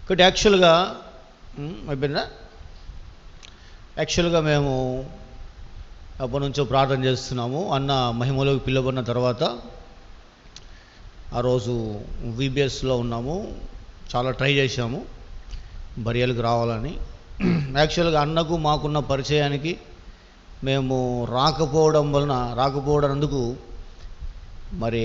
కాబట్టి యాక్చువల్గా ఉమ్, అయిపోయిందా యాక్చువల్గా మేము అప్పటి నుంచో ప్రార్థన చేస్తున్నాము అన్న మహిమలోకి పిలువబడిన తర్వాత ఆ రోజు విబిఎస్లో ఉన్నాము చాలా ట్రై చేశాము బరియలకు రావాలని యాక్చువల్గా అన్నకు మాకున్న పరిచయానికి మేము రాకపోవడం వలన రాకపోవడందుకు మరి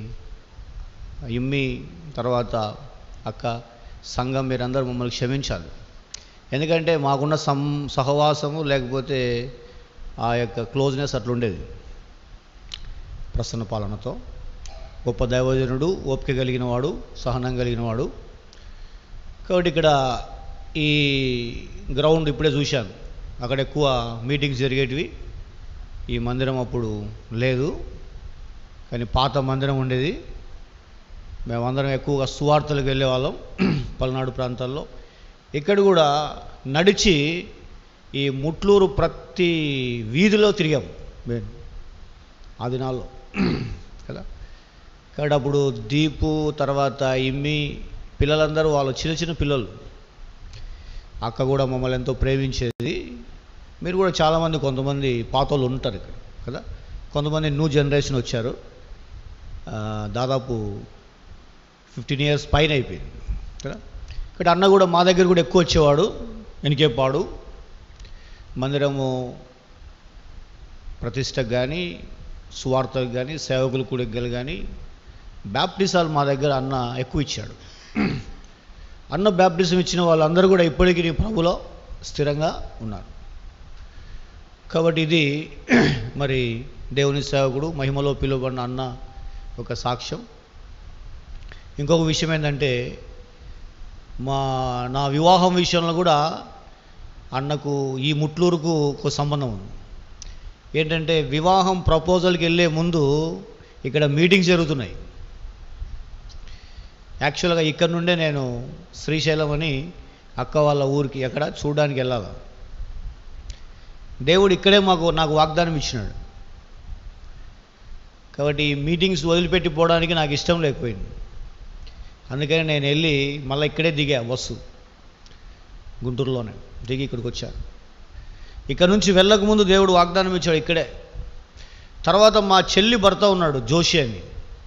ఇమ్మి తర్వాత అక్క సంఘం మీరందరూ మమ్మల్ని క్షమించాలి ఎందుకంటే మాకున్న సం సహవాసము లేకపోతే ఆ యొక్క క్లోజ్నెస్ అట్లుండేది ప్రసన్న పాలనతో గొప్ప దైవజనుడు ఓపిక కలిగిన వాడు సహనం కలిగిన వాడు కాబట్టి ఇక్కడ ఈ గ్రౌండ్ ఇప్పుడే చూశాను అక్కడ ఎక్కువ మీటింగ్స్ జరిగేటివి ఈ మందిరం అప్పుడు లేదు కానీ పాత మందిరం ఉండేది మేమందరం ఎక్కువగా సువార్తలకు వెళ్ళేవాళ్ళం పల్నాడు ప్రాంతాల్లో ఇక్కడ కూడా నడిచి ఈ ముట్లూరు ప్రతి వీధిలో తిరిగాం మేము ఆ దినాల్లో కదా కాబట్టి అప్పుడు దీపు తర్వాత ఇమ్మి పిల్లలందరూ వాళ్ళు చిన్న చిన్న పిల్లలు అక్క కూడా మమ్మల్ని ఎంతో ప్రేమించేది మీరు కూడా చాలామంది కొంతమంది పాతోళ్ళు ఉంటారు ఇక్కడ కదా కొంతమంది న్యూ జనరేషన్ వచ్చారు ఆ, దాదాపు ఫిఫ్టీన్ ఇయర్స్ పైన అయిపోయింది కదా ఇక్కడ అన్న కూడా మా దగ్గర కూడా ఎక్కువ వచ్చేవాడు వెనికేపాడు మందిరము ప్రతిష్టకు కానీ సువార్తకు కానీ సేవకుల కూడికలు కానీ బ్యాప్టిసాలు మా దగ్గర అన్న ఎక్కువ ఇచ్చాడు అన్న బ్యాప్టిజం ఇచ్చిన వాళ్ళందరూ కూడా ఇప్పటికీ నీ ప్రభులో స్థిరంగా ఉన్నారు కాబట్టి ఇది మరి దేవుని సేవకుడు మహిమలో పిలువబడిన అన్న ఒక సాక్ష్యం ఇంకొక విషయం ఏంటంటే మా నా వివాహం విషయంలో కూడా అన్నకు ఈ ముట్లూరుకు ఒక సంబంధం ఉంది ఏంటంటే వివాహం ప్రపోజల్కి వెళ్ళే ముందు ఇక్కడ మీటింగ్స్ జరుగుతున్నాయి యాక్చువల్గా ఇక్కడ నుండే నేను శ్రీశైలం అని అక్క వాళ్ళ ఊరికి ఎక్కడ చూడడానికి వెళ్ళాలి దేవుడు ఇక్కడే మాకు నాకు వాగ్దానం ఇచ్చినాడు కాబట్టి ఈ మీటింగ్స్ వదిలిపెట్టి పోవడానికి నాకు ఇష్టం లేకపోయింది అందుకని నేను వెళ్ళి మళ్ళీ ఇక్కడే దిగా బస్సు గుంటూరులోనే దిగి ఇక్కడికి వచ్చాను ఇక్కడ నుంచి వెళ్ళకముందు దేవుడు వాగ్దానం ఇచ్చాడు ఇక్కడే తర్వాత మా చెల్లి భర్త ఉన్నాడు జోషి అని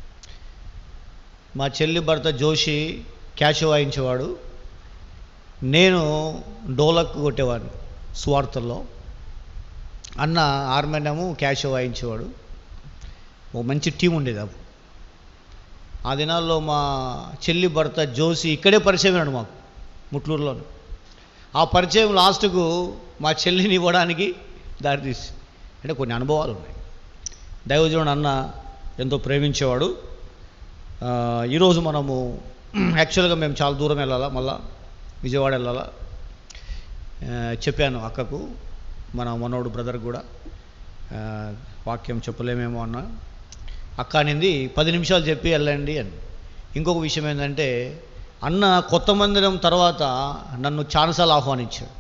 మా చెల్లి భర్త జోషి క్యాష్ వాయించేవాడు నేను డోలక్ కొట్టేవాడిని స్వార్థల్లో అన్న ఆర్మెనము క్యాష్ వాయించేవాడు ఒక మంచి టీం ఉండేది అప్పుడు ఆ దినాల్లో మా చెల్లి భర్త జోసి ఇక్కడే పరిచయం అయినాడు మాకు ముట్లూరులోనే ఆ పరిచయం లాస్ట్కు మా చెల్లిని ఇవ్వడానికి దారితీసి అంటే కొన్ని అనుభవాలు ఉన్నాయి దైవజనుడు అన్న ఎంతో ప్రేమించేవాడు ఆ, ఈరోజు మనము యాక్చువల్గా మేము చాలా దూరం వెళ్ళాలా మళ్ళా విజయవాడ వెళ్ళాలా ఆ, చెప్పాను అక్కకు మన మనోడు బ్రదర్ కూడా ఆ, వాక్యం చెప్పలేమేమో అన్న అక్క అనింది పది నిమిషాలు చెప్పి వెళ్ళండి అని ఇంకొక విషయం ఏంటంటే అన్న కొత్త మందిరం తర్వాత నన్ను చాలాసార్లు ఆహ్వానించాడు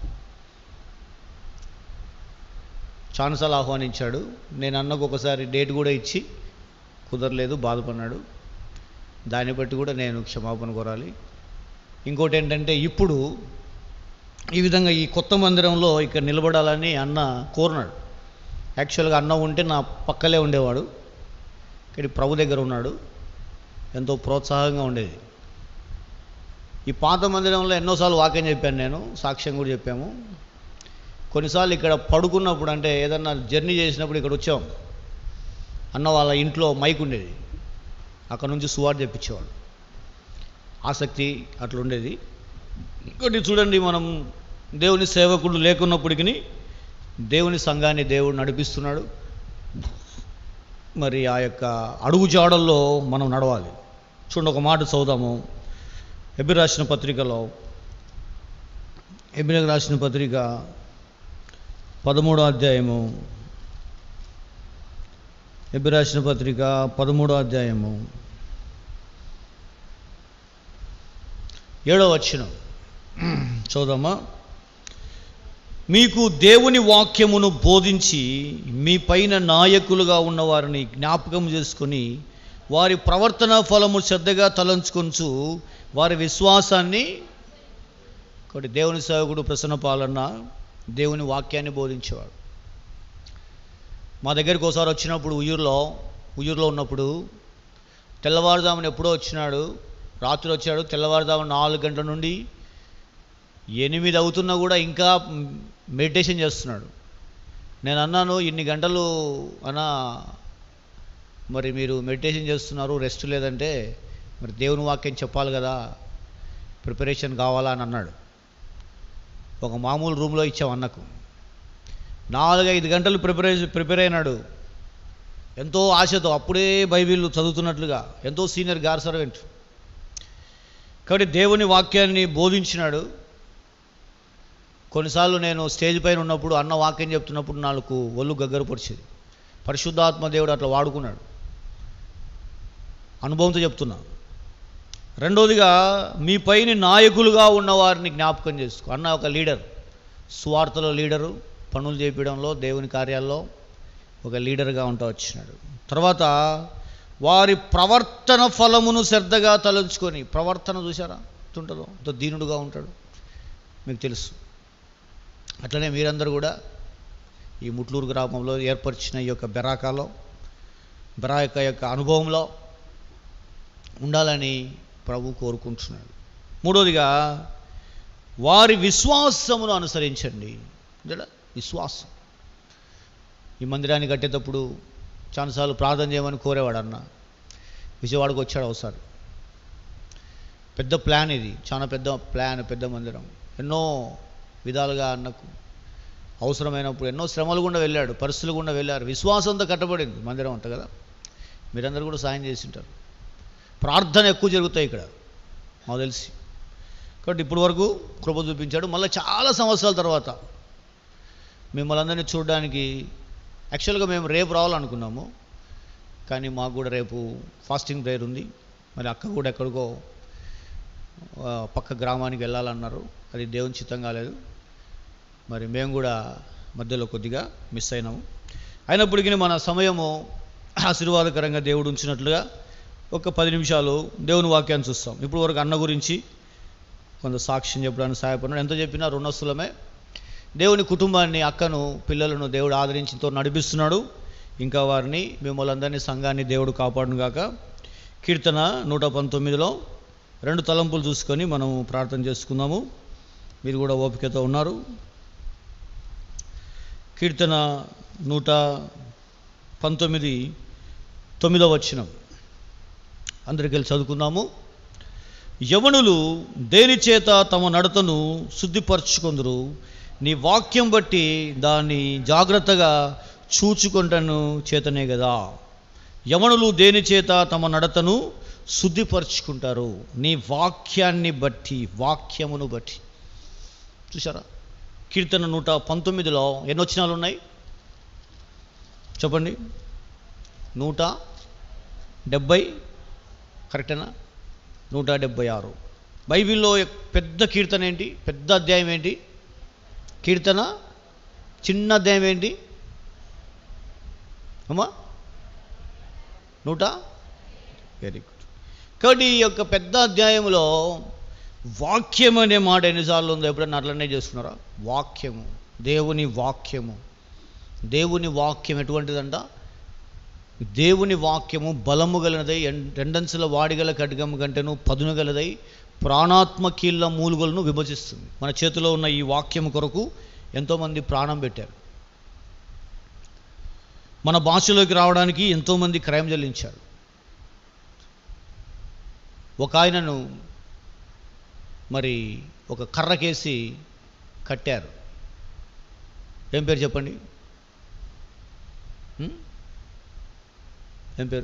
చాలాసార్లు ఆహ్వానించాడు నేను అన్నకు ఒకసారి డేట్ కూడా ఇచ్చి కుదరలేదు బాధపడినాడు దాన్ని బట్టి కూడా నేను క్షమాపణ కోరాలి ఇంకోటి ఏంటంటే ఇప్పుడు ఈ విధంగా ఈ కొత్త మందిరంలో ఇక్కడ నిలబడాలని అన్న కోరినాడు యాక్చువల్గా అన్న ఉంటే నా పక్కలే ఉండేవాడు ఇక్కడ ప్రభు దగ్గర ఉన్నాడు ఎంతో ప్రోత్సాహంగా ఉండేది ఈ పాత మందిరంలో ఎన్నోసార్లు వాక్యం చెప్పాను నేను సాక్ష్యం కూడా చెప్పాము కొన్నిసార్లు ఇక్కడ పడుకున్నప్పుడు అంటే ఏదన్నా జర్నీ చేసినప్పుడు ఇక్కడ వచ్చాం అన్న వాళ్ళ ఇంట్లో మైక్ ఉండేది అక్కడ నుంచి సువార్ చెప్పించేవాడు ఆసక్తి అట్లుండేది ఇంకోటి చూడండి మనం దేవుని సేవకుడు లేకున్నప్పటికీ దేవుని సంఘాన్ని దేవుడు నడిపిస్తున్నాడు మరి ఆ యొక్క అడుగు జాడల్లో మనం నడవాలి చూడండి ఒక మాట చదువుదాము ఎబి రాసిన పత్రికలో ఎబిలకు రాసిన పత్రిక పదమూడో అధ్యాయము ఎబి రాసిన పత్రిక పదమూడో అధ్యాయము ఏడో వచ్చిన చూద్దామా మీకు దేవుని వాక్యమును బోధించి మీ పైన నాయకులుగా ఉన్న వారిని జ్ఞాపకం చేసుకొని వారి ప్రవర్తన ఫలము శ్రద్ధగా తలంచుకొంచు వారి విశ్వాసాన్ని కాబట్టి దేవుని సేవకుడు ప్రసన్న పాలన్న దేవుని వాక్యాన్ని బోధించేవాడు మా దగ్గరికి ఒకసారి వచ్చినప్పుడు ఉయ్యూరులో ఉయ్యూరులో ఉన్నప్పుడు తెల్లవారుజామున ఎప్పుడో వచ్చినాడు రాత్రి వచ్చాడు తెల్లవారుజామున నాలుగు గంటల నుండి ఎనిమిది అవుతున్నా కూడా ఇంకా మెడిటేషన్ చేస్తున్నాడు నేను అన్నాను ఇన్ని గంటలు అన్నా మరి మీరు మెడిటేషన్ చేస్తున్నారు రెస్ట్ లేదంటే మరి దేవుని వాక్యం చెప్పాలి కదా ప్రిపరేషన్ కావాలా అని అన్నాడు ఒక మామూలు రూమ్లో ఇచ్చాం అన్నకు నాలుగైదు గంటలు ప్రిపరేషన్ ప్రిపేర్ అయినాడు ఎంతో ఆశతో అప్పుడే బైబిల్ చదువుతున్నట్లుగా ఎంతో సీనియర్ గార్ సర్వెంట్ కాబట్టి దేవుని వాక్యాన్ని బోధించినాడు కొన్నిసార్లు నేను స్టేజ్ పైన ఉన్నప్పుడు అన్న వాక్యం చెప్తున్నప్పుడు నాకు ఒళ్ళు గగ్గర పొడిచేది పరిశుద్ధాత్మ దేవుడు అట్లా వాడుకున్నాడు అనుభవంతో చెప్తున్నా రెండోదిగా మీ పైన నాయకులుగా ఉన్న వారిని జ్ఞాపకం చేసుకో అన్న ఒక లీడర్ స్వార్థలో లీడరు పనులు చేపించడంలో దేవుని కార్యాల్లో ఒక లీడర్గా ఉంటా వచ్చినాడు తర్వాత వారి ప్రవర్తన ఫలమును శ్రద్ధగా తలంచుకొని ప్రవర్తన చూసారా ఉంటుందో అంత దీనుడుగా ఉంటాడు మీకు తెలుసు అట్లనే మీరందరూ కూడా ఈ ముట్లూరు గ్రామంలో ఏర్పరిచిన ఈ యొక్క బెరాకాలో బెరాక యొక్క అనుభవంలో ఉండాలని ప్రభు కోరుకుంటున్నాడు మూడోదిగా వారి విశ్వాసమును అనుసరించండి అంతేనా? విశ్వాసం ఈ మందిరాన్ని కట్టేటప్పుడు చాలాసార్లు ప్రార్థన చేయమని కోరేవాడు అన్న విజయవాడకు వచ్చాడు ఒకసారి పెద్ద ప్లాన్ ఇది చాలా పెద్ద ప్లాన్ పెద్ద మందిరం ఎన్నో విధాలుగా అన్నకు అవసరమైనప్పుడు ఎన్నో శ్రమలు గుండా వెళ్ళాడు పరిస్థితులు గుండా వెళ్ళారు విశ్వాసంతో కట్టబడింది మందిరం అంట కదా మీరందరూ కూడా సాయం చేసి ఉంటారు ప్రార్థన ఎక్కువ జరుగుతాయి ఇక్కడ మాకు తెలిసి కాబట్టి ఇప్పటి వరకు కృప చూపించాడు మళ్ళీ చాలా సంవత్సరాల తర్వాత మిమ్మల్ని అందరినీ చూడడానికి యాక్చువల్గా మేము రేపు రావాలనుకున్నాము కానీ మాకు కూడా రేపు ఫాస్టింగ్ ప్రేయర్ ఉంది మరి అక్క కూడా ఎక్కడికో ఆ, పక్క గ్రామానికి వెళ్ళాలన్నారు అది దేవుని చిత్తం కాలేదు మరి మేము కూడా మధ్యలో కొద్దిగా మిస్ అయినాము అయినప్పటికీ మన సమయము ఆశీర్వాదకరంగా దేవుడు ఉంచినట్లుగా ఒక పది నిమిషాలు దేవుని వాక్యాన్ని చూస్తాం ఇప్పుడు వరకు అన్న గురించి కొంత సాక్ష్యం చెప్పడానికి సహాయపడినాడు ఎంత చెప్పినా రుణస్థులమే దేవుని కుటుంబాన్ని అక్కను పిల్లలను దేవుడు ఆదరించితో నడిపిస్తున్నాడు ఇంకా వారిని మిమ్మల్ని అందరినీ సంఘాన్ని దేవుడు కాపాడును గాక కీర్తన నూట పంతొమ్మిదిలో రెండు తలంపులు చూసుకొని మనం ప్రార్థన చేసుకుందాము మీరు కూడా ఓపికతో ఉన్నారు కీర్తన నూట పంతొమ్మిది తొమ్మిదో వచ్చినం అందరికి వెళ్ళి చదువుకుందాము యవనులు దేని చేత తమ నడతను శుద్ధిపరచుకొందురు నీ వాక్యం బట్టి దాన్ని జాగ్రత్తగా చూచుకుంటను చేతనే కదా యవనులు దేని చేత తమ నడతను శుద్ధిపరచుకుంటారు నీ వాక్యాన్ని బట్టి వాక్యమును బట్టి చూసారా కీర్తన నూట పంతొమ్మిదిలో ఎన్ని వచనాలు ఉన్నాయి చెప్పండి నూట డెబ్భై కరెక్టేనా నూట డెబ్భై ఆరు బైబిల్లో పెద్ద కీర్తన ఏంటి పెద్ద అధ్యాయం ఏంటి కీర్తన చిన్న అధ్యాయం ఏంటి అమ్మా నూట వెరీ గుడ్ కాబట్టి ఈ యొక్క పెద్ద అధ్యాయంలో వాక్యం అనే మాట ఎన్నిసార్లు ఉందో ఎప్పుడైనా అట్లనే చేస్తున్నారా వాక్యము దేవుని వాక్యము దేవుని వాక్యం ఎటువంటిదంట దేవుని వాక్యము బలము గలనదై ఎన్- రెండంచుల వాడిగల ఖడ్గము కంటేను పదును గలదై ప్రాణాత్మ కీళ్ళ మూలుగలను విభజిస్తుంది మన చేతిలో ఉన్న ఈ వాక్యము కొరకు ఎంతోమంది ప్రాణం పెట్టారు మన భాషలోకి రావడానికి ఎంతోమంది క్రయం చెల్లించారు ఒక ఆయనను మరి ఒక కర్రకేసి కట్టారు ఏం పేరు చెప్పండి ఉం? ఏం పేరు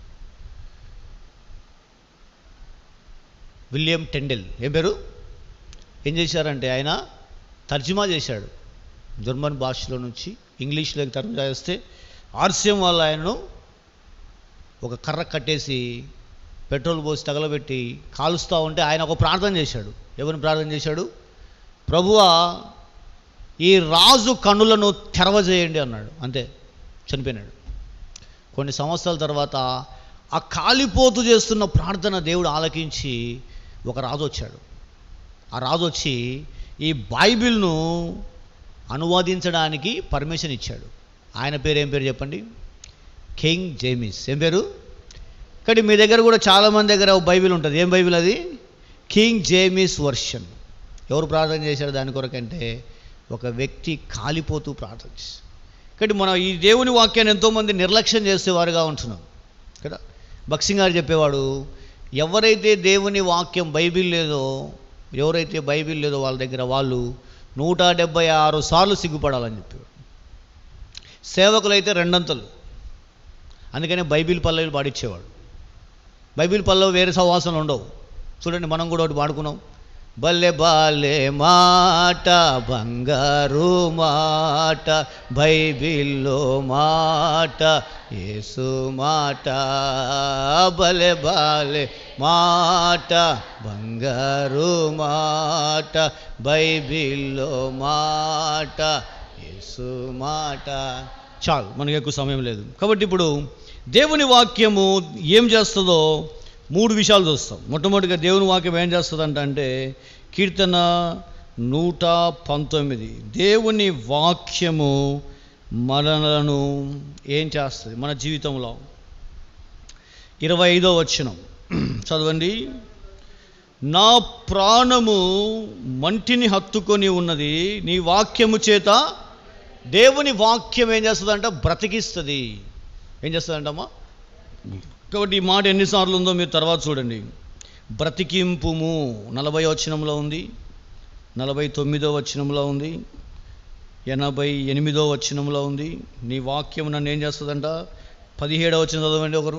విలియం టెండెల్ ఏం పేరు ఏం చేశారంటే ఆయన తర్జుమా చేశాడు జర్మన్ భాషలో నుంచి ఇంగ్లీష్లోకి తర్జుమా చేస్తే ఆర్సీఎం వాళ్ళ ఆయనను ఒక కర్ర కట్టేసి పెట్రోల్ పోసి తగలబెట్టి కాలుస్తూ ఉంటే ఆయన ఒక ప్రార్థన చేశాడు ఎవరిని ప్రార్థన చేశాడు ప్రభువా ఈ రాజు కన్నులను తెరవజేయండి అన్నాడు అంతే చనిపోయినాడు కొన్ని సంవత్సరాల తర్వాత ఆ కాలిపోతూ చేస్తున్న ప్రార్థన దేవుడు ఆలకించి ఒక రాజు వచ్చాడు ఆ రాజు వచ్చి ఈ బైబిల్ను అనువాదించడానికి పర్మిషన్ ఇచ్చాడు ఆయన పేరు ఏం పేరు చెప్పండి కింగ్ జేమిస్ ఏం పేరు కానీ మీ దగ్గర కూడా చాలామంది దగ్గర ఒక బైబిల్ ఉంటుంది ఏం బైబిల్ అది కింగ్ జేమిస్ వర్షన్ ఎవరు ప్రార్థన చేశారు దాని కొరకంటే ఒక వ్యక్తి కాలిపోతూ ప్రార్థన చేశారు కాబట్టి మనం ఈ దేవుని వాక్యాన్ని ఎంతోమంది నిర్లక్ష్యం చేసేవారుగా ఉంటున్నాం కదా భక్సింగ్ గారు చెప్పేవాడు ఎవరైతే దేవుని వాక్యం బైబిల్ లేదో ఎవరైతే బైబిల్ లేదో వాళ్ళ దగ్గర వాళ్ళు నూట డెబ్బై ఆరు సార్లు సిగ్గుపడాలని చెప్పేవాడు సేవకులైతే రెండంతలు అందుకనే బైబిల్ పల్లవిలు పాడిచ్చేవాడు బైబిల్ పల్లవి వేరే సవాసనలు ఉండవు చూడండి మనం కూడా ఒకటి పాడుకున్నాం బల్లె బాలే మాట బంగారు మాట బైబిల్లో మాట యేసు మాట బలె బాలే మాట బంగారు మాట బైబిల్లో మాట యేసు మాట చాలు మనకి ఎక్కువ సమయం లేదు కాబట్టి ఇప్పుడు దేవుని వాక్యము ఏం చేస్తుందో మూడు విషయాలు చూస్తాం మొట్టమొదటిగా దేవుని వాక్యం ఏం చేస్తుందంట అంటే కీర్తన నూట పంతొమ్మిది దేవుని వాక్యము మనలను ఏం చేస్తుంది మన జీవితంలో ఇరవై ఐదో వచ్చినం చదవండి నా ప్రాణము మంటిని హత్తుకొని ఉన్నది నీ వాక్యము చేత దేవుని వాక్యం ఏం చేస్తుందంట బ్రతికిస్తుంది ఏం చేస్తుందంటమ్మా కాబట్టి ఈ మాట ఎన్నిసార్లు ఉందో మీరు తర్వాత చూడండి బ్రతికింపుము నలభై వచనంలో ఉంది నలభై తొమ్మిదో వచనంలో ఉంది ఎనభై ఎనిమిదో వచనంలో ఉంది నీ వాక్యం నన్ను ఏం చేస్తుందంట పదిహేడవ వచ్చిన చదవండి ఒకరు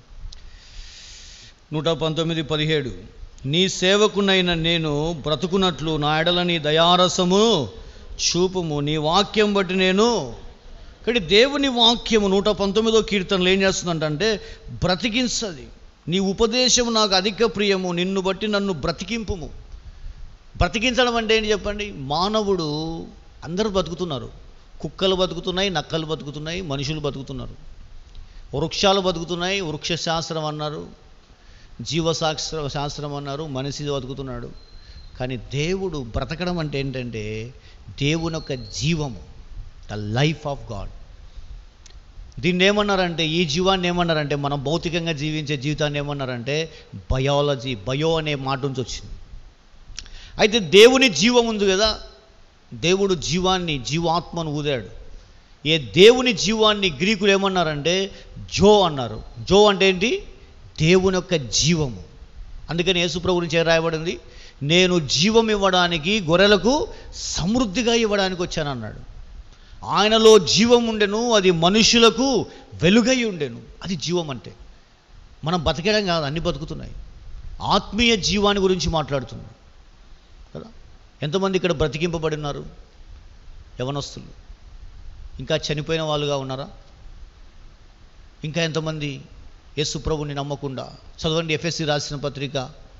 నూట పంతొమ్మిది పదిహేడు నీ సేవకునైన నేను బ్రతుకున్నట్లు నా ఎడల నీ దయారసము చూపుము నీ వాక్యం బట్టి నేను కానీ దేవుని వాక్యము నూట పంతొమ్మిదో కీర్తనలు ఏం చేస్తుందంటే బ్రతికించది నీ ఉపదేశం నాకు అధిక ప్రియము నిన్ను బట్టి నన్ను బ్రతికింపుము బ్రతికించడం అంటే ఏంటి చెప్పండి మానవుడు అందరూ బతుకుతున్నారు కుక్కలు బతుకుతున్నాయి నక్కలు బతుకుతున్నాయి మనుషులు బతుకుతున్నారు వృక్షాలు బతుకుతున్నాయి వృక్ష శాస్త్రం అన్నారు జీవశాస్త్ర శాస్త్రం అన్నారు మనిషి బతుకుతున్నాడు కానీ దేవుడు బ్రతకడం అంటే ఏంటంటే దేవుని యొక్క జీవము ద లైఫ్ ఆఫ్ గాడ్ దీన్ని ఏమన్నారంటే ఈ జీవాన్ని ఏమన్నారంటే మనం భౌతికంగా జీవించే జీవితాన్ని ఏమన్నారంటే బయాలజీ బయో అనే మాట నుంచి వచ్చింది అయితే దేవుని జీవం ఉంది కదా దేవుడు జీవాన్ని జీవాత్మను ఊదాడు ఏ దేవుని జీవాన్ని గ్రీకులు ఏమన్నారంటే జో అన్నారు జో అంటే ఏంటి దేవుని యొక్క జీవము అందుకని యేసుప్రభు గురించి ఏం రాయబడింది నేను జీవం ఇవ్వడానికి గొర్రెలకు సమృద్ధిగా ఇవ్వడానికి వచ్చానన్నాడు ఆయనలో జీవం ఉండెను అది మనుషులకు వెలుగై ఉండెను అది జీవం అంటే మనం బతకడం కాదు అన్ని బతుకుతున్నాయి ఆత్మీయ జీవాన్ని గురించి మాట్లాడుతున్నాం కదా ఎంతమంది ఇక్కడ బ్రతికింపబడి ఉన్నారు యవనస్తులు ఇంకా చనిపోయిన వాళ్ళుగా ఉన్నారా ఇంకా ఎంతమంది యేసు ప్రభుని నమ్మకుండా చదవండి ఎఫ్ఎస్సి రాసిన పత్రిక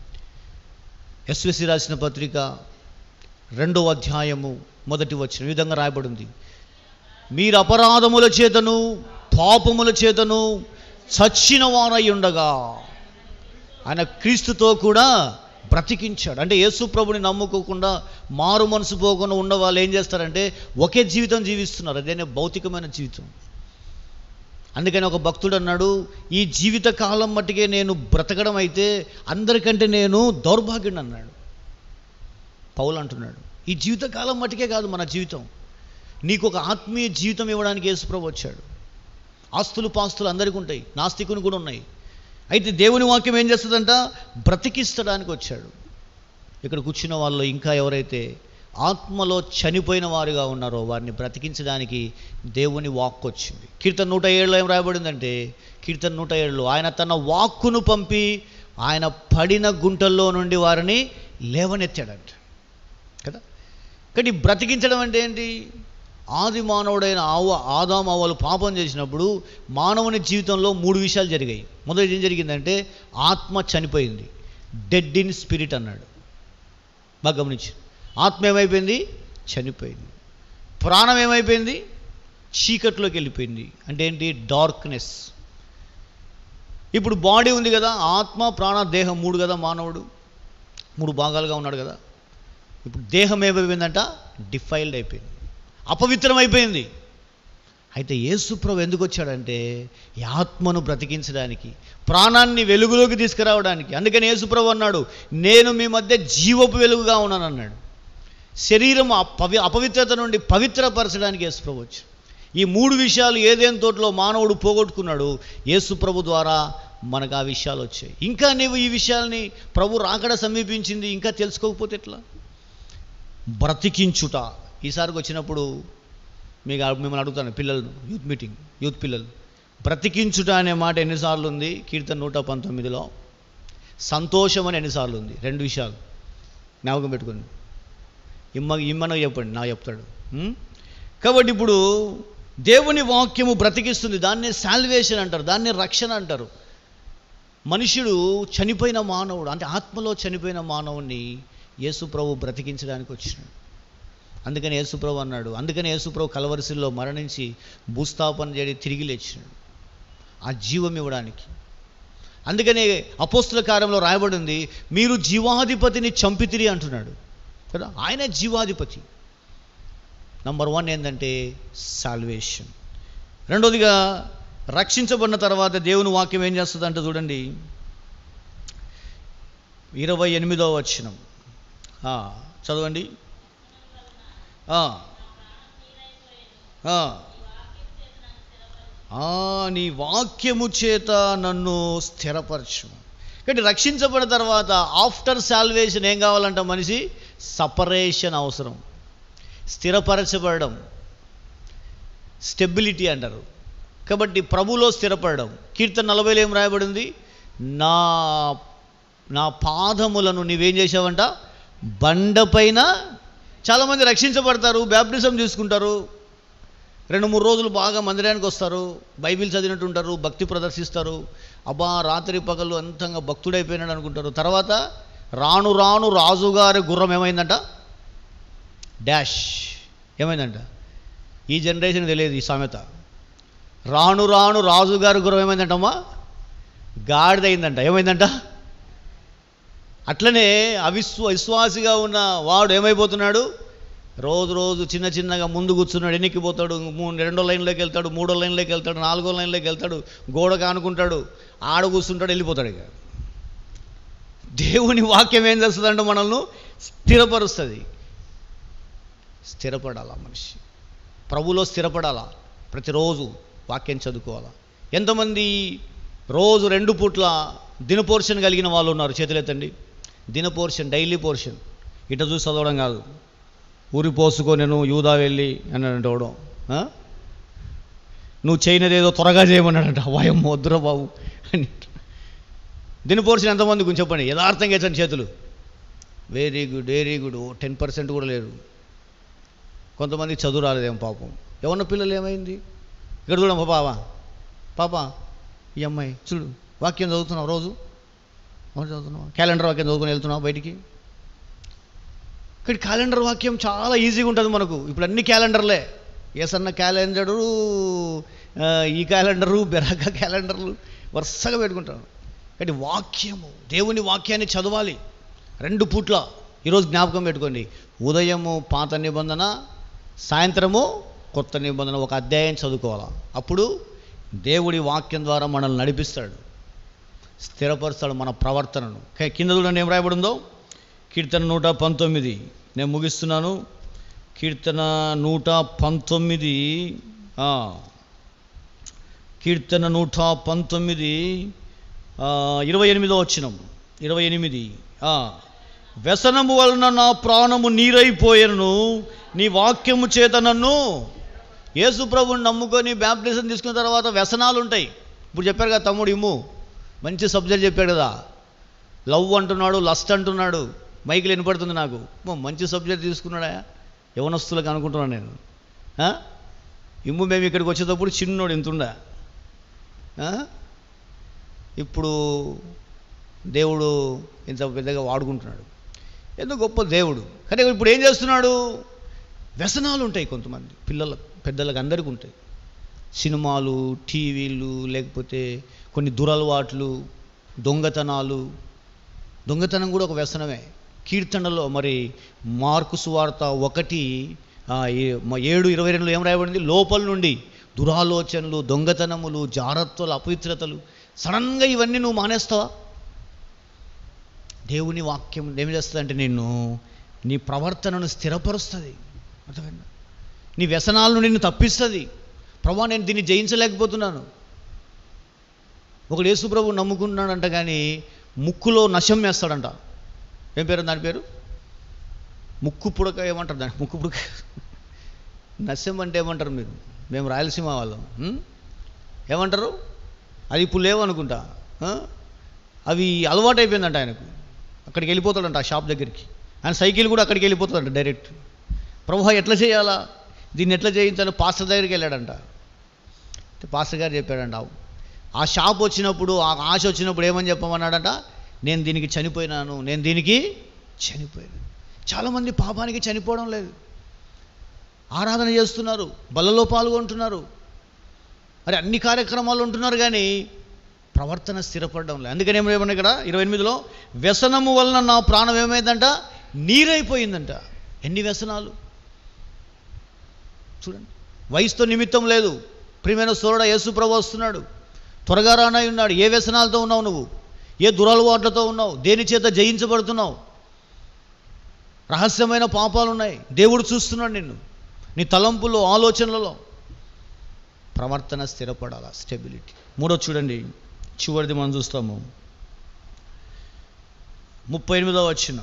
ఎస్విసి రాసిన పత్రిక రెండో అధ్యాయము మొదటి వచ్చిన ఈ విధంగా రాయబడింది మీరు అపరాధముల చేతను పాపముల చేతను చచ్చిన వారై ఉండగా ఆయన క్రీస్తుతో కూడా బ్రతికించాడు అంటే యేసు ప్రభుని నమ్ముకోకుండా మారు మనసు పోకుండా ఉన్న వాళ్ళు ఏం చేస్తారంటే ఒకే జీవితం జీవిస్తున్నారు అదేనే భౌతికమైన జీవితం అందుకని ఒక భక్తుడు అన్నాడు ఈ జీవిత కాలం మట్టుకే నేను బ్రతకడం అయితే అందరికంటే నేను దౌర్భాగ్యుడు అన్నాడు పౌలు అంటున్నాడు ఈ జీవిత కాలం మట్టుకే కాదు మన జీవితం నీకు ఒక ఆత్మీయ జీవితం ఇవ్వడానికి యేసుప్రభు వచ్చాడు ఆస్తులు పాస్తులు అందరికీ ఉంటాయి నాస్తికుని కూడా ఉన్నాయి అయితే దేవుని వాక్యం ఏం చేస్తుందంట బ్రతికిస్తడానికి వచ్చాడు ఇక్కడ కూర్చున్న వాళ్ళు ఇంకా ఎవరైతే ఆత్మలో చనిపోయిన వారుగా ఉన్నారో వారిని బ్రతికించడానికి దేవుని వాక్ వచ్చింది కీర్తన నూట ఏడులో ఏం రాయబడిందంటే కీర్తన నూట ఏడులో ఆయన తన వాక్కును పంపి ఆయన పడిన గుంటల్లో నుండి వారిని లేవనెత్తాడంట కదా కానీ బ్రతికించడం అంటే ఏంటి ఆది మానవుడైన ఆవ ఆదాం అవ్వలు పాపం చేసినప్పుడు మానవుని జీవితంలో మూడు విషయాలు జరిగాయి మొదటి ఏం జరిగిందంటే ఆత్మ చనిపోయింది డెడ్ ఇన్ స్పిరిట్ అన్నాడు బాగా గమనించి ఆత్మ ఏమైపోయింది చనిపోయింది ప్రాణం ఏమైపోయింది చీకట్లోకి వెళ్ళిపోయింది అంటే ఏంటి డార్క్నెస్ ఇప్పుడు బాడీ ఉంది కదా ఆత్మ ప్రాణ దేహం మూడు కదా మానవుడు మూడు భాగాలుగా ఉన్నాడు కదా ఇప్పుడు దేహం ఏమైపోయిందంట డిఫైల్డ్ అయిపోయింది అపవిత్రం అయిపోయింది అయితే యేసుప్రభు ఎందుకు వచ్చాడంటే ఈ ఆత్మను బ్రతికించడానికి ప్రాణాన్ని వెలుగులోకి తీసుకురావడానికి అందుకని యేసుప్రభు అన్నాడు నేను మీ మధ్య జీవపు వెలుగుగా ఉన్నాను అన్నాడు శరీరం అపవి అపవిత్రత నుండి పవిత్రపరచడానికి యేసుప్రభు వచ్చాడు ఈ మూడు విషయాలు ఏదేని తోటలో మానవుడు పోగొట్టుకున్నాడు యేసుప్రభు ద్వారా మనకు ఆ విషయాలు వచ్చాయి ఇంకా నీవు ఈ విషయాల్ని ప్రభు రాకడ సమీపించింది ఇంకా తెలుసుకోకపోతే ఎట్లా బ్రతికించుట ఈసారికి వచ్చినప్పుడు మీకు అడు- మిమ్మల్ని అడుగుతాను పిల్లలు యూత్ మీటింగ్ యూత్ పిల్లలు బ్రతికించుట అనే మాట ఎన్నిసార్లు ఉంది కీర్తన నూట పంతొమ్మిదిలో సంతోషం అని ఎన్నిసార్లు ఉంది రెండు విషయాలు జ్ఞాపకం పెట్టుకోండి ఇమ్మ ఇమ్మనో చెప్పండి నా చెప్తాడు ఉం? కాబట్టి ఇప్పుడు దేవుని వాక్యము బ్రతికిస్తుంది దాన్ని శాల్వేషన్ అంటారు దాన్ని రక్షణ అంటారు మనుషుడు చనిపోయిన మానవుడు అంటే ఆత్మలో చనిపోయిన మానవుణ్ణి యేసు ప్రభు బ్రతికించడానికి వచ్చినాడు అందుకని యేసుప్రభు అన్నాడు అందుకని యేసుప్రభు కలవరిశిల్లో మరణించి భూస్థాపన చేయడి తిరిగి లేచినాడు ఆ జీవం ఇవ్వడానికి అందుకనే అపోస్తుల కార్యంలో రాయబడింది మీరు జీవాధిపతిని చంపితిరి అంటున్నాడు కదా ఆయన జీవాధిపతి నంబర్ వన్ ఏంటంటే సాల్వేషన్ రెండోదిగా రక్షించబడిన తర్వాత దేవుని వాక్యం ఏం చేస్తుంది అంటే చూడండి ఇరవై ఎనిమిదవ వచనం ఆ, చదవండి ఆ. ఆ. ఆ, నీ వాక్యము చేత నన్ను స్థిరపరచు కాబట్టి రక్షించబడిన తర్వాత ఆఫ్టర్ సాల్వేషన్ ఏం కావాలంట మనిషి సపరేషన్ అవసరం స్థిరపరచబడడం స్టెబిలిటీ అంటారు కాబట్టి ప్రభులో స్థిరపడడం కీర్తన నలభైలో ఏం రాయబడింది నా నా పాదములను నీవేం చేసావంట బండపైన చాలామంది రక్షించబడతారు బ్యాప్టిజం తీసుకుంటారు రెండు మూడు రోజులు బాగా మందిరానికి వస్తారు బైబిల్ చదివినట్టు ఉంటారు భక్తి ప్రదర్శిస్తారు అబ్బా రాత్రి పగలు అంతంగా భక్తుడైపోయినాడు అనుకుంటారు తర్వాత రాను రాను రాజుగారి గుర్రం ఏమైందంట డాష్ ఏమైందంట ఈ జనరేషన్ తెలియదు ఈ సామెత రాను రాను రాజుగారి గుర్రం ఏమైందంటమ్మా గాడిదైందంట ఏమైందంట అట్లనే అవిశ్వ విశ్వాసిగా ఉన్న వాడు ఏమైపోతున్నాడు రోజు రోజు చిన్న చిన్నగా ముందు కూర్చున్నాడు ఎన్నికిపోతాడు మూడు రెండో లైన్లోకి వెళ్తాడు మూడో లైన్లోకి వెళ్తాడు నాలుగో లైన్లోకి వెళ్తాడు గోడ కానుకుంటాడు ఆడ కూర్చుంటాడు వెళ్ళిపోతాడు ఇక దేవుని వాక్యం ఏం చేస్తుందంటే మనల్ని స్థిరపరుస్తుంది స్థిరపడాలా మనిషి ప్రభులో స్థిరపడాలా ప్రతిరోజు వాక్యం చదువుకోవాలా ఎంతమంది రోజు రెండు పూట్ల దిన పోర్షన్ కలిగిన వాళ్ళు ఉన్నారు చేతులెత్తండి దిన పోర్షన్ డైలీ పోర్షన్ ఇట చూసి చదవడం కాదు ఊరి పోసుకో నేను యూదా వెళ్ళి అని అంటవడం ఆ? నువ్వు చేయనిది ఏదో త్వరగా చేయమన్నాడంట వాయం వద్దురా బాబు అని దిన పోర్షన్ ఎంతమంది గురించి చెప్పండి యథార్థంగా ఎచ్చండి చేతులు very good very good ten percent కూడా లేరు కొంతమందికి చదువు రాలేదేమో పాపం ఎవరిన పిల్లలు ఏమైంది ఇక్కడ చూడమ్మా పాప పాప ఈ అమ్మాయి చూడు వాక్యం చదువుతున్నావు రోజు రోజు చదువుతున్నావు క్యాలెండర్ వాక్యం చదువుకుని వెళ్తున్నావు బయటికి ఇక్కడ క్యాలెండర్ వాక్యం చాలా ఈజీగా ఉంటుంది మనకు ఇప్పుడు అన్ని క్యాలెండర్లే ఏసన్న క్యాలెండరు ఆ, ఈ క్యాలెండరు బెరక క్యాలెండర్లు వరుసగా పెట్టుకుంటాం కాబట్టి వాక్యము దేవుని వాక్యాన్ని చదవాలి రెండు పూట్ల ఈరోజు జ్ఞాపకం పెట్టుకోండి ఉదయము పాత నిబంధన సాయంత్రము కొత్త నిబంధన ఒక అధ్యాయం చదువుకోవాలా అప్పుడు దేవుడి వాక్యం ద్వారా మనల్ని నడిపిస్తాడు స్థిరపరుస్తాడు మన ప్రవర్తనను కే- కింద చూడండి ఏం రాయబడిందో కీర్తన నూట పంతొమ్మిది నేను ముగిస్తున్నాను కీర్తన నూట పంతొమ్మిది ఆ, కీర్తన నూట పంతొమ్మిది ఆ, ఇరవై ఎనిమిదో వచ్చినం ఇరవై ఎనిమిది ఆ, వ్యసనము వలన నా ప్రాణము నీరైపోయను నీ వాక్యము చేత నన్ను యేసు ప్రభుని నమ్ముకొని బ్యాప్టిజం తీసుకున్న తర్వాత వ్యసనాలు ఉంటాయి ఇప్పుడు చెప్పారు కదా తమ్ముడు ఇమ్ము మంచి సబ్జెక్ట్ చెప్పాడు కదా లవ్ అంటున్నాడు లస్ట్ అంటున్నాడు మైకిల్ వినపడుతుంది నాకు అమ్మో, మంచి సబ్జెక్ట్ తీసుకున్నాడా యవనస్తులకు అనుకుంటున్నాను నేను ఆ? ఇమ్ము మేము ఇక్కడికి వచ్చేటప్పుడు చిన్నోడు ఇంతుండా ఆ? ఇప్పుడు దేవుడు ఇంత పెద్దగా వాడుకుంటున్నాడు ఎందుకు గొప్ప దేవుడు కానీ ఇప్పుడు ఏం చేస్తున్నాడు వ్యసనాలు ఉంటాయి కొంతమంది పిల్లలకు పెద్దలకు అందరికీ ఉంటాయి సినిమాలు టీవీలు లేకపోతే కొన్ని దురలవాట్లు దొంగతనాలు దొంగతనం కూడా ఒక వ్యసనమే కీర్తనలో మరి మార్కు సువార్త ఒకటి ఆ, ఏ- మ- ఏడు ఇరవై రెండులో ఏం రాయబడింది లోపల నుండి దురాలోచనలు దొంగతనములు జారత్వలు అపవిత్రతలు సడన్గా ఇవన్నీ నువ్వు మానేస్తావా దేవుని వాక్యం ఏం చేస్తుందంటే నిన్ను నీ ప్రవర్తనను స్థిరపరుస్తుంది అర్థమైందా నీ వ్యసనాలను నిన్ను తప్పిస్తుంది ప్రభా నేను దీన్ని జయించలేకపోతున్నాను ఒకడు యేసు ప్రభు నమ్ముకున్నాడంట కానీ ముక్కులో నశం వేస్తాడంట ఏం పేరు దాని పేరు ముక్కు పుడక ఏమంటారు దాన్ని ముక్కు పుడక నశం అంటే ఏమంటారు మీరు మేము రాయలసీమ వాళ్ళం ఉం? ఏమంటారు అది ఇప్పుడు లేవనుకుంటా ఆ? అవి అలవాటు అయిపోయిందంట ఆయనకు అక్కడికి వెళ్ళిపోతాడంట ఆ షాప్ దగ్గరికి ఆయన సైకిల్ కూడా అక్కడికి వెళ్ళిపోతాడంట డైరెక్ట్ ప్రభు ఎట్లా చేయాలా దీన్ని ఎట్లా చేయించాలో పాస్టర్ దగ్గరికి వెళ్ళాడంట అయితే పాస్టర్ గారు చెప్పాడంట ఆ షాప్ వచ్చినప్పుడు ఆ ఆశ వచ్చినప్పుడు ఏమని చెప్పమన్నాడంట నేను దీనికి చనిపోయినాను నేను దీనికి చనిపోయాను చాలామంది పాపానికి చనిపోవడం లేదు ఆరాధన చేస్తున్నారు బలలో పాల్గొంటున్నారు మరి అన్ని కార్యక్రమాలు ఉంటున్నారు కానీ ప్రవర్తన స్థిరపడడం లేదు అందుకని ఏమన్నా ఇక్కడ ఇరవై ఎనిమిదిలో వ్యసనము వలన నా ప్రాణం ఏమైందంట నీరైపోయిందంట ఎన్ని వ్యసనాలు చూడండి వయసుతో నిమిత్తం లేదు ప్రియమైన సోరడ యేసు ప్రభు వస్తున్నాడు త్వరగా రానై ఉన్నాడు ఏ వ్యసనాలతో ఉన్నావు నువ్వు ఏ దురలవాట్లతో ఉన్నావు దేని చేత జయించబడుతున్నావు రహస్యమైన పాపాలు ఉన్నాయి దేవుడు చూస్తున్నాడు నిన్ను నీ తలంపులో ఆలోచనలలో ప్రవర్తన స్థిరపడాల స్టెబిలిటీ మూడో చూడండి చివరిది మనం చూస్తాము ముప్పై ఎనిమిదో వచ్చిన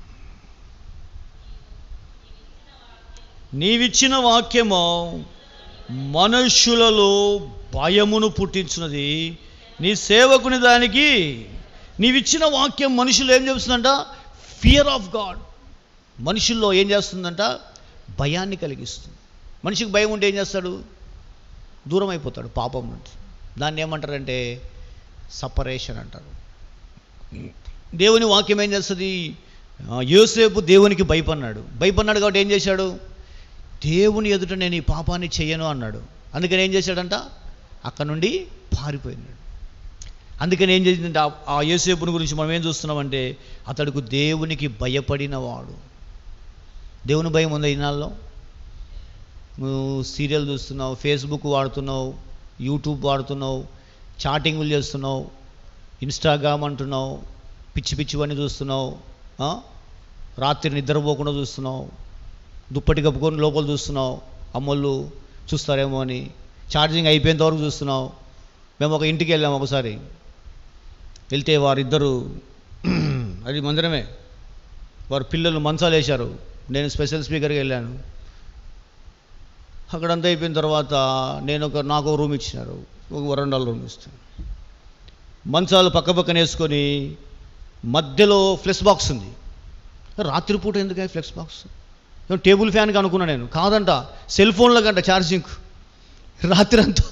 నీవిచ్చిన వాక్యము మనుష్యులలో భయమును పుట్టించినది నీ సేవకుని దానికి నీవిచ్చిన వాక్యం మనుషులు ఏం చేస్తుందంట ఫియర్ ఆఫ్ గాడ్ మనుషుల్లో ఏం చేస్తుందంట భయాన్ని కలిగిస్తుంది మనిషికి భయం ఉంటే ఏం చేస్తాడు దూరం అయిపోతాడు పాపం నుండి దాన్ని ఏమంటారంటే సపరేషన్ అంటారు దేవుని వాక్యం ఏం చేస్తుంది ఆ, యోసేపు దేవునికి భయపడినాడు భయపడినాడు కాబట్టి ఏం చేశాడు దేవుని ఎదుట నేను ఈ పాపాన్ని చెయ్యను అన్నాడు అందుకని ఏం చేశాడంట అక్కడ నుండి పారిపోయినాడు అందుకని ఏం చేసిందంటే ఆ- ఆ యోసేపుని గురించి మనం ఏం చూస్తున్నామంటే అతడుకు దేవునికి భయపడినవాడు దేవుని భయం ఉందా ఈనాల్లో నువ్వు సీరియల్ చూస్తున్నావు ఫేస్బుక్ వాడుతున్నావు యూట్యూబ్ వాడుతున్నావు చాటింగులు చేస్తున్నావు ఇన్స్టాగ్రామ్ అంటున్నావు పిచ్చి పిచ్చివన్నీ చూస్తున్నావు ఆ? రాత్రి నిద్రపోకుండా చూస్తున్నావు దుప్పటి కప్పుకొని లోపల చూస్తున్నావు అమ్మోళ్ళు చూస్తారేమో అని ఛార్జింగ్ అయిపోయేంత వరకు చూస్తున్నావు మేము ఒక ఇంటికి వెళ్ళాము ఒకసారి వెళ్తే వారిద్దరు అది మందిరమే వారు పిల్లలు మంచాలు వేశారు నేను స్పెషల్ స్పీకర్కి వెళ్ళాను అక్కడంతా అయిపోయిన తర్వాత నేను ఒక నాకు ఒక రూమ్ ఇచ్చినారు ఒక వరండాల రూమ్ ఇస్తాను మంచాలు పక్క పక్కన వేసుకొని మధ్యలో ఫ్లెక్స్ బాక్స్ ఉంది రాత్రిపూట ఎందుకు ఫ్లెక్స్ బాక్స్ ఏమో టేబుల్ ఫ్యాన్కి అనుకున్నా నేను కాదంట సెల్ ఫోన్ల కంట ఛార్జింగ్ రాత్రి అంతా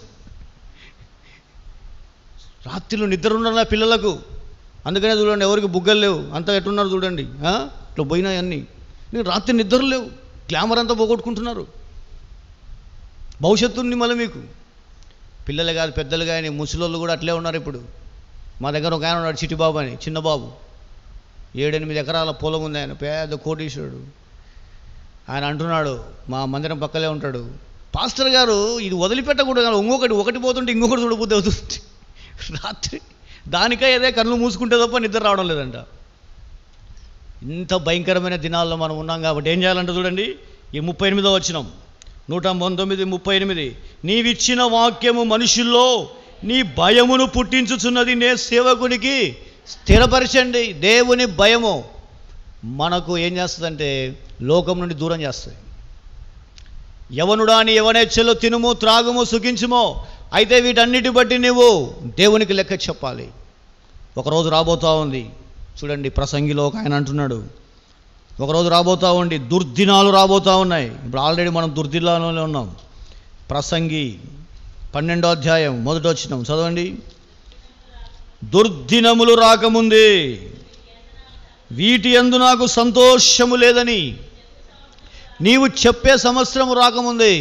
రాత్రిలో నిద్ర ఉండాలి పిల్లలకు అందుకనే చూడండి ఎవరికి బుగ్గలు లేవు అంతా ఎట్టున్నారు చూడండి ఆ? ఇట్లా పోయినాయి అన్నీ నేను రాత్రి నిద్ర లేవు గ్లామర్ అంతా పోగొట్టుకుంటున్నారు భవిష్యత్తు ఉంది మళ్ళీ మీకు పిల్లలు కాదు పెద్దలు కానీ ముసలోళ్ళు కూడా అట్లే ఉన్నారు ఇప్పుడు మా దగ్గర ఒక ఆయన ఉన్నాడు చిట్టిబాబు అని చిన్న బాబు ఏడెనిమిది ఎకరాల పొలం ఉంది ఆయన పెద్ద కోటీశ్వరుడు ఆయన అంటున్నాడు మా మందిరం పక్కలే ఉంటాడు పాస్టర్ గారు ఇది వదిలిపెట్టకూడదు కానీ ఇంకొకటి ఒకటి పోతుంటే ఇంకొకటి చూడబుద్ధి అవుతుంది రాత్రి దానికే అదే కళ్ళు మూసుకుంటే తప్ప నిద్ర రావడం లేదంట ఇంత భయంకరమైన దినాల్లో మనం ఉన్నాం కాబట్టి ఏం చేయాలంటే చూడండి ఈ ముప్పై ఎనిమిదో వచ్చినాం నూట పంతొమ్మిది ముప్పై ఎనిమిది నీవిచ్చిన వాక్యము మనుషుల్లో నీ భయమును పుట్టించుచున్నది నే సేవకునికి స్థిరపరచండి దేవుని భయము మనకు ఏం చేస్తుందంటే లోకం నుండి దూరం చేస్తుంది యవనుడాని యవనేచ్ఛలో తినుము త్రాగుము సుఖించుమో అయితే వీటన్నిటి బట్టి నువ్వు దేవునికి లెక్క చెప్పాలి ఒకరోజు రాబోతా ఉంది చూడండి ప్రసంగిలో ఒక ఆయన అంటున్నాడు ఒకరోజు రాబోతా ఉండి దుర్దినాలు రాబోతా ఉన్నాయి ఇప్పుడు ఆల్రెడీ మనం దుర్దినాలోనే ఉన్నాం ప్రసంగి పన్నెండో అధ్యాయం మొదట వచ్చినాం చదవండి దుర్దినములు రాకముందే వీటి యందు నాకు సంతోషము లేదని నీవు చెప్పే సంవత్సరము రాకముందే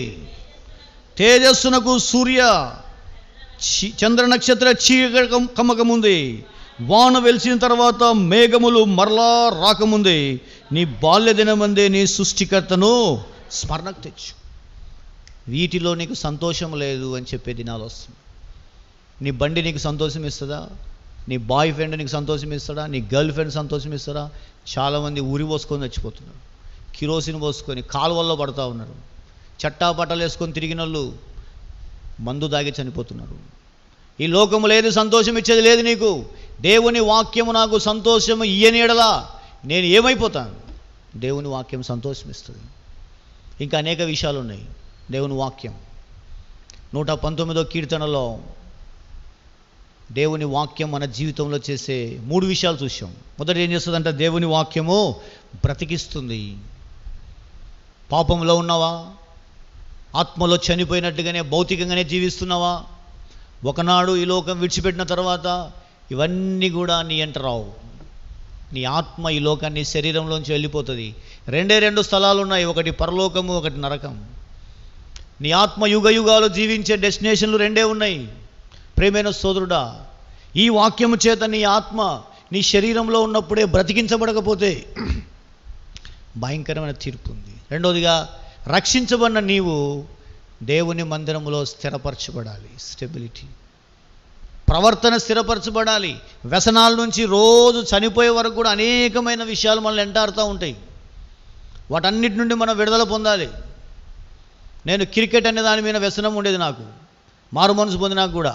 తేజస్సునకు సూర్య చి- చంద్ర నక్షత్ర చీక కమ్మకముంది వాన వెలిసిన తర్వాత మేఘములు మరలా రాకముందే నీ బాల్య దినమందే నీ సృష్టికర్తను స్మరణకు తెచ్చు వీటిలో నీకు సంతోషం లేదు అని చెప్పే దినాలు వస్తుంది నీ బండి నీకు సంతోషం ఇస్తుందా నీ బాయ్ ఫ్రెండ్ నీకు సంతోషం ఇస్తాడా నీ గర్ల్ ఫ్రెండ్ సంతోషం ఇస్తాడా చాలామంది ఊరి పోసుకొని చచ్చిపోతున్నారు కిరోసిన్ పోసుకొని కాలువల్లో పడుతూ ఉన్నారు చట్టా పట్టలు వేసుకొని తిరిగిన వాళ్ళు మందు దాగి చనిపోతున్నారు ఈ లోకము లేదు సంతోషం ఇచ్చేది లేదు నీకు దేవుని వాక్యము నాకు సంతోషము ఇయ్యనీడలా నేను ఏమైపోతాను దేవుని వాక్యం సంతోషం ఇస్తుంది ఇంకా అనేక విషయాలు ఉన్నాయి దేవుని వాక్యం నూట పంతొమ్మిదో కీర్తనలో దేవుని వాక్యం మన జీవితంలో చేసే మూడు విషయాలు చూసాం మొదట ఏం చేస్తుందంటే దేవుని వాక్యము బ్రతికిస్తుంది పాపంలో ఉన్నావా ఆత్మలో చనిపోయినట్టుగానే భౌతికంగానే జీవిస్తున్నావా ఒకనాడు ఈ లోకం విడిచిపెట్టిన తర్వాత ఇవన్నీ కూడా నీ ఎంట రావు నీ ఆత్మ ఈ లోకాన్ని శరీరంలోంచి వెళ్ళిపోతుంది రెండే రెండు స్థలాలు ఉన్నాయి ఒకటి పరలోకము ఒకటి నరకం నీ ఆత్మ యుగ యుగాలు జీవించే డెస్టినేషన్లు రెండే ఉన్నాయి ప్రేమైన సోదరుడా ఈ వాక్యము చేత నీ ఆత్మ నీ శరీరంలో ఉన్నప్పుడే బ్రతికించబడకపోతే భయంకరమైన తీర్పు ఉంది రెండోదిగా రక్షించబడిన నీవు దేవుని మందిరములో స్థిరపరచబడాలి స్టెబిలిటీ ప్రవర్తన స్థిరపరచబడాలి వ్యసనాల నుంచి రోజు చనిపోయే వరకు కూడా అనేకమైన విషయాలు మనల్ని వెంటాడుతూ ఉంటాయి వాటన్నిటి నుండి మనం విడుదల పొందాలి నేను క్రికెట్ అనే దాని మీద వ్యసనం ఉండేది నాకు మారు మనసు పొందినాక కూడా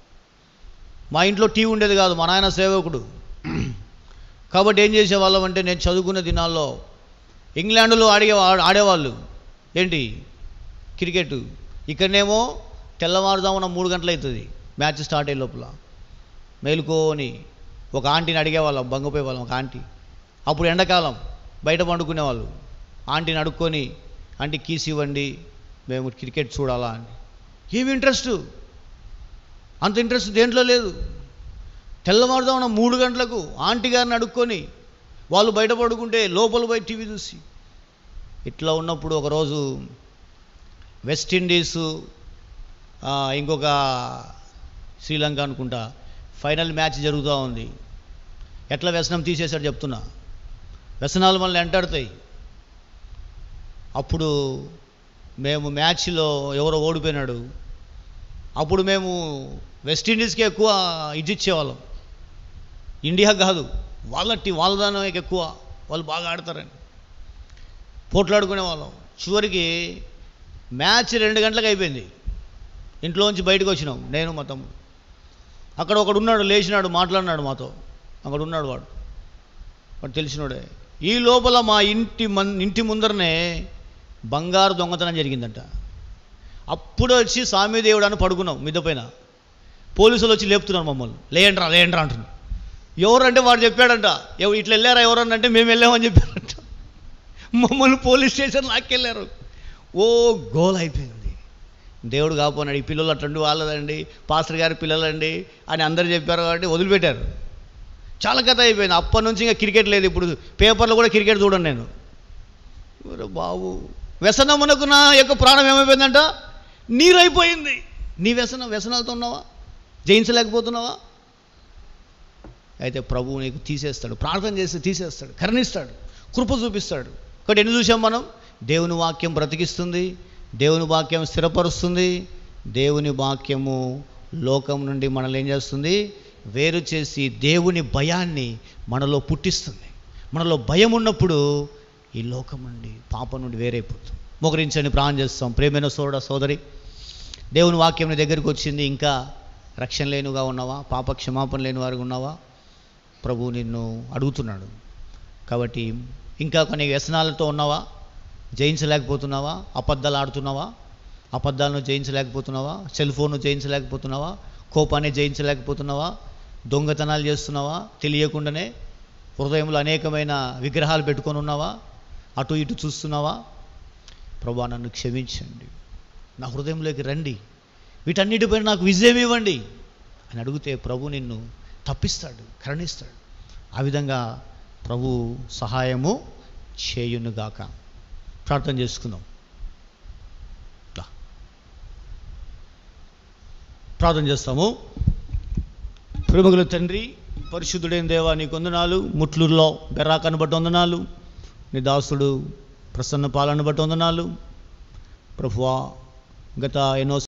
మా ఇంట్లో టీవీ ఉండేది కాదు మా నాయన సేవకుడు కాబట్టి ఏం చేసేవాళ్ళం అంటే నేను చదువుకునే దినాల్లో ఇంగ్లాండ్లో ఆడే ఆడేవాళ్ళు ఏంటి క్రికెట్ ఇక్కడనేమో తెల్లవారుజామున మూడు గంటలు అవుతుంది మ్యాచ్ స్టార్ట్ అయ్యే లోపల మేలుకోని ఒక ఆంటీని అడిగేవాళ్ళం బంగపోయే వాళ్ళం ఒక ఆంటీ అప్పుడు ఎండాకాలం బయట పండుకునేవాళ్ళు ఆంటీని అడుక్కొని ఆంటీ కీస్ ఇవ్వండి మేము క్రికెట్ చూడాలా అని ఏమి ఇంట్రెస్ట్ అంత ఇంట్రెస్ట్ దేంట్లో లేదు తెల్లవారుజామున మూడు గంటలకు ఆంటీ గారిని అడుక్కొని వాళ్ళు బయట పడుకుంటే లోపల పోయి టీవీ చూసి ఇట్లా ఉన్నప్పుడు ఒకరోజు వెస్టిండీసు ఆ, ఇంకొక శ్రీలంక అనుకుంటా ఫైనల్ మ్యాచ్ జరుగుతూ ఉంది ఎట్లా వ్యసనం తీసేశాడు చెప్తున్నా వ్యసనాలు మనల్ని వెంటాడుతాయి అప్పుడు మేము మ్యాచ్లో ఎవరో ఓడిపోయినాడు అప్పుడు మేము వెస్టిండీస్కి ఎక్కువ ఇది ఇచ్చేవాళ్ళం ఇండియా కాదు వాళ్ళ టీ వాళ్ళ దానికి ఎక్కువ వాళ్ళు బాగా ఆడతారని పోట్లాడుకునే వాళ్ళం చివరికి మ్యాచ్ రెండు గంటలకు అయిపోయింది ఇంట్లోంచి బయటకు వచ్చినాం నేను మా తమ్ముడు అక్కడ ఒకడు ఉన్నాడు లేచినాడు మాట్లాడినాడు మాతో అక్కడ ఉన్నాడు వాడు వాడు తెలిసినోడే ఈ లోపల మా ఇంటి మన్ ఇంటి ముందరనే బంగారు దొంగతనం జరిగిందంట అప్పుడు వచ్చి స్వామిదేవుడు అని పడుకున్నాం మిద్ద పైన పోలీసులు వచ్చి లేపుతున్నారు మమ్మల్ని లేయండ్రా లేయండ్రా అంటున్నారు ఎవరంటే వాడు చెప్పాడంట ఎవ- ఇట్లా వెళ్ళారా ఎవరన్నా అంటే మేము వెళ్ళామని చెప్పారంట మమ్మల్ని పోలీస్ స్టేషన్ లాక్కెళ్ళారు ఓ గోల్ అయిపోయింది దేవుడు కాపోనాడు ఈ పిల్లలు అట్లండి వాళ్ళదండి పాస్టర్ గారి పిల్లలండి అని అందరు చెప్పారు కాబట్టి వదిలిపెట్టారు చాలా కథ అయిపోయింది అప్పటి నుంచి ఇంకా క్రికెట్ లేదు ఇప్పుడు పేపర్లో కూడా క్రికెట్ చూడండి నేను ఒరే బాబు వ్యసనమునకు నా యొక్క ప్రాణం ఏమైపోయిందంట నీరైపోయింది నీ వ్యసనం వ్యసనాలతో ఉన్నావా జయించలేకపోతున్నావా అయితే ప్రభువు నీకు తీసేస్తాడు ప్రార్థన చేస్తే తీసేస్తాడు కరుణిస్తాడు కృప చూపిస్తాడు ఒకటి ఎన్ని చూసాం మనం దేవుని వాక్యం బ్రతికిస్తుంది దేవుని వాక్యం స్థిరపరుస్తుంది దేవుని వాక్యము లోకం నుండి మనల్ని ఏం చేస్తుంది వేరు చేసి దేవుని భయాన్ని మనలో పుట్టిస్తుంది మనలో భయం ఉన్నప్పుడు ఈ లోకం నుండి పాపం నుండి వేరైపోతుంది మొగరించండి ప్రాణం చేస్తాం ప్రేమైన సోదర సోదరి దేవుని వాక్యం నీ దగ్గరికి వచ్చింది ఇంకా రక్షణ లేనుగా ఉన్నావా పాప క్షమాపణ లేని వారుగా ఉన్నావా ప్రభు నిన్ను అడుగుతున్నాడు కాబట్టి ఇంకా కొన్ని వ్యసనాలతో ఉన్నావా జయించలేకపోతున్నావా అబద్ధాలు ఆడుతున్నావా అబద్ధాలను జయించలేకపోతున్నావా సెల్ ఫోన్ను జయించలేకపోతున్నావా కోపాన్ని జయించలేకపోతున్నావా దొంగతనాలు చేస్తున్నావా తెలియకుండానే హృదయంలో అనేకమైన విగ్రహాలు పెట్టుకొని ఉన్నావా అటు ఇటు చూస్తున్నావా ప్రభా నన్ను క్షమించండి నా హృదయంలోకి రండి వీటన్నిటిపైన నాకు విజయం ఇవ్వండి అని అడిగితే ప్రభు నిన్ను తప్పిస్తాడు కరుణిస్తాడు ఆ విధంగా ప్రభు సహాయము చేయునుగాక ప్రార్థన చేసుకుందాం రా. ప్రార్థన చేస్తాము ప్రేమగుల తండ్రి పరిశుద్ధుడైన దేవా నీకు వందనాలు ముట్లూరులో బెరాకను బట్టి వందనాలు నీ దాసుడు ప్రసన్న పాలన బట్టి వందనాలు ప్రభువా గత ఎన్నో